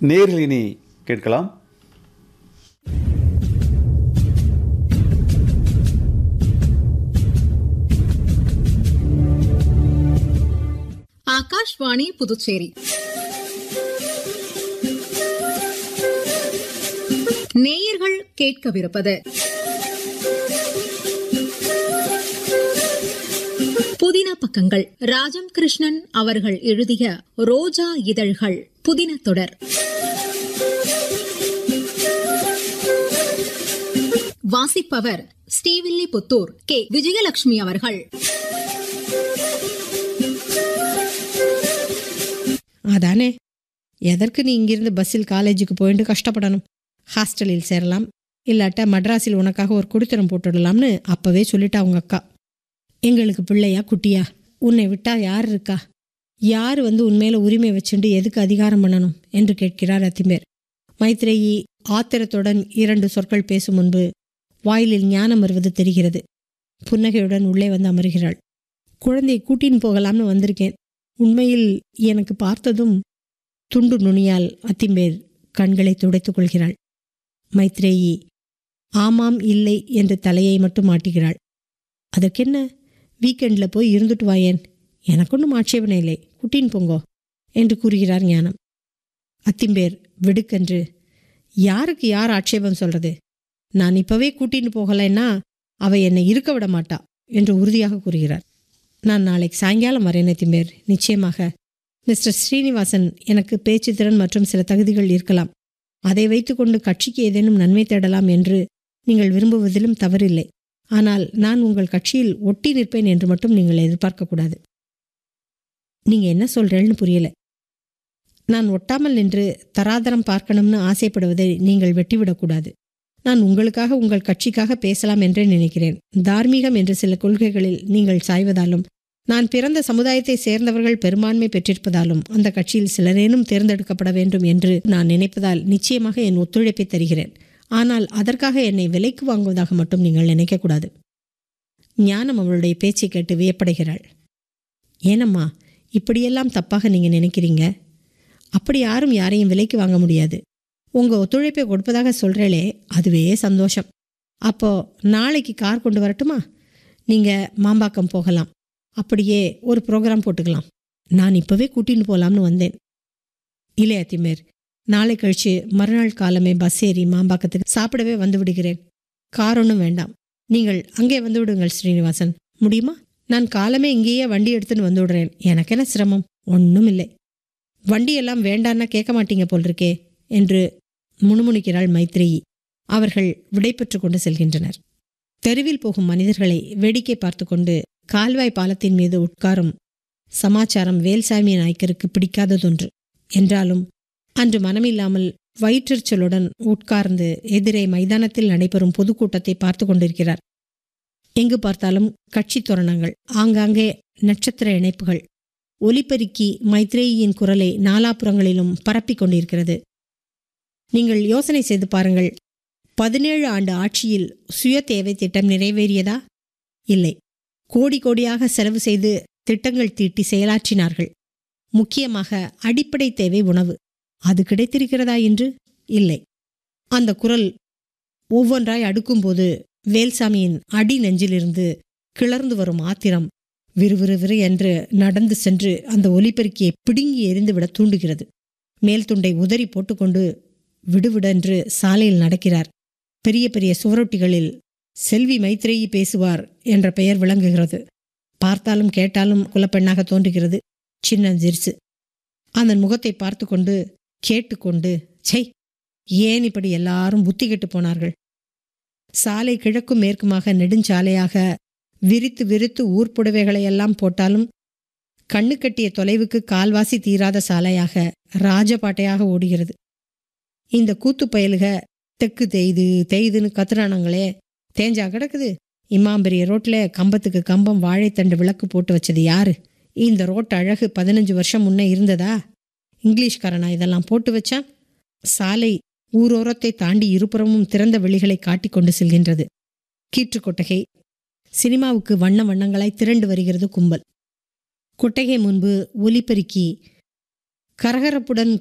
நேரில் இனி கேட்கலாம் ஆகாஷ்வாணி புதுச்சேரி நேயர்கள் கேட்கவிருப்பது புதின பக்கங்கள் ராஜம் கிருஷ்ணன் அவர்கள் எழுதிய ரோஜா இதழ்கள் புதின தொடர் வாசிப்பவர் ஸ்ரீவில்லிபுத்தூர் கே விஜயலட்சுமி அவர்கள் அதானே எதற்கு நீ இங்கிருந்து பஸ்ஸில் காலேஜுக்கு போயிட்டு கஷ்டப்படணும் ஹாஸ்டலில் சேரலாம் இல்லாட்ட மட்ராஸில் உனக்காக ஒரு குடித்தனம் போட்டுடலாம்னு அப்பவே சொல்லிட்டா உங்க அக்கா எங்களுக்கு பிள்ளையா குட்டியா உன்னை விட்டா யார் இருக்கா யார் வந்து உண்மையில உரிமை வச்சுண்டு எதுக்கு அதிகாரம் பண்ணணும் என்று கேட்கிறார் அத்திமேர் மைத்ரேயி ஆத்திரத்துடன் இரண்டு சொற்கள் பேசும் முன்பு வாயிலில் ஞானம் வருவது தெரிகிறது புன்னகையுடன் உள்ளே வந்து அமர்கிறாள் குழந்தையை கூட்டின்னு போகலாம்னு வந்திருக்கேன் உண்மையில் எனக்கு பார்த்ததும் துண்டு நுனியால் அத்திம்பேர் கண்களை துடைத்துக் கொள்கிறாள் மைத்ரேயி ஆமாம் இல்லை என்று தலையை மட்டும் மாட்டுகிறாள் அதற்கென்ன வீக்கெண்ட்ல போய் இருந்துட்டு வாயேன் எனக்கு ஒன்றும் ஆட்சேபனை இல்லை குட்டின் போங்கோ என்று கூறுகிறார் ஞானம் அத்திம்பேர் விடுக்கென்று யாருக்கு யார் ஆட்சேபம் சொல்றது நான் இப்பவே கூட்டின்னு போகலைன்னா அவ என்னை இருக்க விட மாட்டா என்று உறுதியாக கூறுகிறார் நான் நாளைக்கு சாயங்காலம் வரேன் அத்திம்பேர் நிச்சயமாக மிஸ்டர் ஸ்ரீனிவாசன் எனக்கு பேச்சு திறன் மற்றும் சில தகுதிகள் இருக்கலாம் அதை வைத்துக்கொண்டு கட்சிக்கு ஏதேனும் நன்மை தேடலாம் என்று நீங்கள் விரும்புவதிலும் தவறில்லை ஆனால் நான் உங்கள் கட்சியில் ஒட்டி நிற்பேன் என்று மட்டும் நீங்கள் எதிர்பார்க்கக்கூடாது நீங்க என்ன சொல்றேன்னு புரியல நான் ஒட்டாமல் நின்று தராதரம் பார்க்கணும்னு ஆசைப்படுவதை நீங்கள் வெட்டிவிடக்கூடாது நான் உங்களுக்காக உங்கள் கட்சிக்காக பேசலாம் என்றே நினைக்கிறேன் தார்மீகம் என்ற சில கொள்கைகளில் நீங்கள் சாய்வதாலும் நான் பிறந்த சமுதாயத்தை சேர்ந்தவர்கள் பெரும்பான்மை பெற்றிருப்பதாலும் அந்த கட்சியில் சிலரேனும் தேர்ந்தெடுக்கப்பட வேண்டும் என்று நான் நினைப்பதால் நிச்சயமாக என் ஒத்துழைப்பை தருகிறேன் ஆனால் அதற்காக என்னை விலைக்கு வாங்குவதாக மட்டும் நீங்கள் நினைக்கக்கூடாது ஞானம் அவளுடைய பேச்சை கேட்டு வியப்படைகிறாள் ஏனம்மா இப்படியெல்லாம் தப்பாக நீங்க நினைக்கிறீங்க அப்படி யாரும் யாரையும் விலைக்கு வாங்க முடியாது உங்க ஒத்துழைப்பை கொடுப்பதாக சொல்றேளே அதுவே சந்தோஷம் அப்போ நாளைக்கு கார் கொண்டு வரட்டுமா நீங்க மாம்பாக்கம் போகலாம் அப்படியே ஒரு ப்ரோக்ராம் போட்டுக்கலாம் நான் இப்பவே கூட்டின்னு போலாம்னு வந்தேன் இல்லை அத்திமேர் நாளை கழிச்சு மறுநாள் காலமே பஸ் ஏறி மாம்பாக்கத்துக்கு சாப்பிடவே வந்து விடுகிறேன் கார் ஒன்றும் வேண்டாம் நீங்கள் அங்கே வந்து விடுங்கள் ஸ்ரீனிவாசன் முடியுமா நான் காலமே இங்கேயே வண்டி எடுத்துன்னு வந்து விடுறேன் எனக்கென்ன சிரமம் ஒன்றும் இல்லை வண்டியெல்லாம் வேண்டான்னா கேட்க மாட்டீங்க போல் இருக்கே என்று முணுமுணுக்கிறாள் மைத்ரேயி அவர்கள் விடைபெற்று கொண்டு செல்கின்றனர் தெருவில் போகும் மனிதர்களை வேடிக்கை பார்த்து கொண்டு கால்வாய் பாலத்தின் மீது உட்காரும் சமாச்சாரம் வேல்சாமி நாய்க்கருக்கு பிடிக்காததொன்று என்றாலும் அன்று மனமில்லாமல் வயிற்றெரிச்சலுடன் உட்கார்ந்து எதிரே மைதானத்தில் நடைபெறும் பொதுக்கூட்டத்தை பார்த்து கொண்டிருக்கிறார் எங்கு பார்த்தாலும் கட்சி தோரணங்கள் ஆங்காங்கே நட்சத்திர இணைப்புகள் ஒலிபெருக்கி மைத்ரேயியின் குரலை நாலாபுறங்களிலும் பரப்பிக் கொண்டிருக்கிறது நீங்கள் யோசனை செய்து பாருங்கள் பதினேழு ஆண்டு ஆட்சியில் சுய தேவை திட்டம் நிறைவேறியதா இல்லை கோடி கோடியாக செலவு செய்து திட்டங்கள் தீட்டி செயலாற்றினார்கள் முக்கியமாக அடிப்படை தேவை உணவு அது கிடைத்திருக்கிறதா என்று இல்லை அந்த குரல் ஒவ்வொன்றாய் அடுக்கும்போது வேல்சாமியின் அடி நெஞ்சிலிருந்து கிளர்ந்து வரும் ஆத்திரம் விறுவிறுவிறு என்று நடந்து சென்று அந்த ஒலிபெருக்கியை பிடுங்கி எரிந்துவிட தூண்டுகிறது மேல் துண்டை உதறி போட்டுக்கொண்டு விடுவிடென்று சாலையில் நடக்கிறார் பெரிய பெரிய சுவரொட்டிகளில் செல்வி மைத்ரேயி பேசுவார் என்ற பெயர் விளங்குகிறது பார்த்தாலும் கேட்டாலும் குலப்பெண்ணாக தோன்றுகிறது சின்ன ஜிர்சு அந்த முகத்தை பார்த்து கொண்டு கேட்டுக்கொண்டு செய் ஏன் இப்படி எல்லாரும் புத்தி கெட்டு போனார்கள் சாலை கிழக்கும் மேற்குமாக நெடுஞ்சாலையாக விரித்து விரித்து ஊர்ப்புடவைகளையெல்லாம் போட்டாலும் கண்ணு கட்டிய தொலைவுக்கு கால்வாசி தீராத சாலையாக ராஜபாட்டையாக ஓடுகிறது இந்த கூத்து பயலுக தெக்கு தேய்து தேய்துன்னு கத்துறானாங்களே தேஞ்சா கிடக்குது இம்மாம்பெரிய ரோட்ல கம்பத்துக்கு கம்பம் வாழைத்தண்டு விளக்கு போட்டு வச்சது யாரு இந்த ரோட்டு அழகு பதினஞ்சு வருஷம் முன்னே இருந்ததா இங்கிலீஷ்காரனா இதெல்லாம் போட்டு வச்சான் சாலை ஊரோரத்தை தாண்டி இருபுறமும் திறந்த வெளிகளை காட்டிக் கொண்டு செல்கின்றது கீற்று கொட்டகை சினிமாவுக்கு வண்ண வண்ணங்களாய் திரண்டு வருகிறது கும்பல் கொட்டகை முன்பு ஒலிபெருக்கி கரகரப்புடன்